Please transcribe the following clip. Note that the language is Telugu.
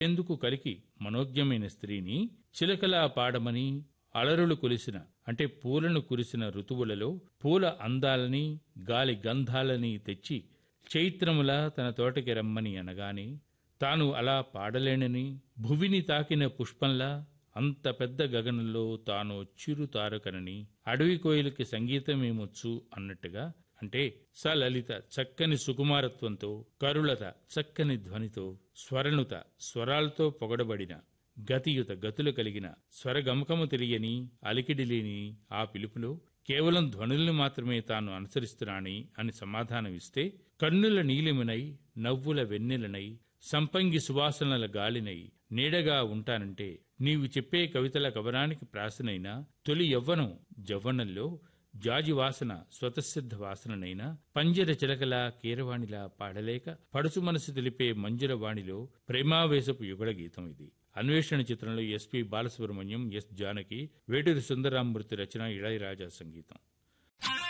ఎందుకు కలికి మనోజ్ఞమైన స్త్రీని చిలకలా పాడమని అలరులు కొలిసిన అంటే పూలను కురిసిన ఋతువులలో పూల అందాలని గాలి గంధాలని తెచ్చి చైత్రములా తన తోటకి రమ్మని అనగానే తాను అలా పాడలేనని భువిని తాకిన పుష్పంలా అంత పెద్ద గగనంలో తాను చిరు తారకనని అడవి కోయిలకి సంగీతమేమొచ్చు అన్నట్టుగా అంటే సలలిత చక్కని సుకుమారత్వంతో కరుళత చక్కని ధ్వనితో స్వరనుత స్వరాలతో పొగడబడిన గతియుత గతులు కలిగిన స్వరగమకము తెలియని అలికిడి లేని ఆ పిలుపులో కేవలం ధ్వనుల్ని మాత్రమే తాను అనుసరిస్తున్నాని అని సమాధానమిస్తే కన్నుల నీలిమునై నవ్వుల వెన్నెలనై సంపంగి సువాసనల గాలినై నీడగా ఉంటానంటే నీవు చెప్పే కవితల కవనానికి ప్రాసనైనా తొలి యవ్వనం జవ్వనంలో జాజి వాసన స్వతసిద్ధ వాసననైనా పంజర చిలకలా కీరవాణిలా పాడలేక పడుచు మనసు తెలిపే మంజుల వాణిలో ప్రేమావేశపు యుగళ గీతం ఇది అన్వేషణ చిత్రంలో ఎస్పి బాలసుబ్రహ్మణ్యం ఎస్ జానకి వేటూరి సుందరామూర్తి రచన ఇళయరాజా సంగీతం